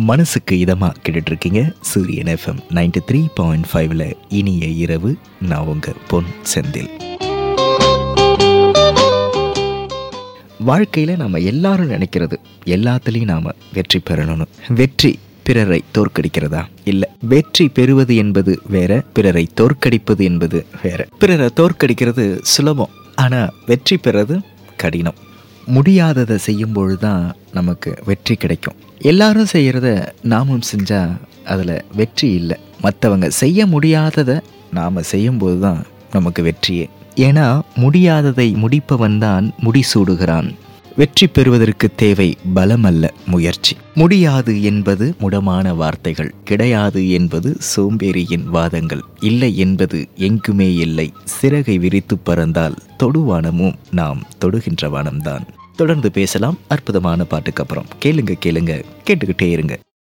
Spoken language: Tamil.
மனசுக்கு இதமா கேட்டுட்டு இருக்கீங்க சூரியன் எஃப்எம் நைன்டி த்ரீ பாயிண்ட் ஃபைவ்ல இனிய இரவு நான் உங்க பொன் செந்தில் வாழ்க்கையில் நம்ம எல்லாரும் நினைக்கிறது எல்லாத்துலேயும் நாம் வெற்றி பெறணும்னு வெற்றி பிறரை தோற்கடிக்கிறதா இல்லை வெற்றி பெறுவது என்பது வேற பிறரை தோற்கடிப்பது என்பது வேற பிறரை தோற்கடிக்கிறது சுலபம் ஆனால் வெற்றி பெறது கடினம் முடியாததை செய்யும்பொழுது தான் நமக்கு வெற்றி கிடைக்கும் எல்லாரும் செய்கிறத நாமும் செஞ்சால் அதில் வெற்றி இல்லை மற்றவங்க செய்ய முடியாததை நாம் செய்யும்போது தான் நமக்கு வெற்றியே ஏன்னா முடியாததை முடிப்பவன் தான் முடிசூடுகிறான் வெற்றி பெறுவதற்கு தேவை பலமல்ல முயற்சி முடியாது என்பது முடமான வார்த்தைகள் கிடையாது என்பது சோம்பேறியின் வாதங்கள் இல்லை என்பது எங்குமே இல்லை சிறகை விரித்து பறந்தால் தொடுவானமும் நாம் தொடுகின்ற வானம்தான் தொடர்ந்து பேசலாம் அற்புதமான பாட்டுக்கு அப்புறம் கேளுங்க கேளுங்க கேட்டுக்கிட்டே இருங்க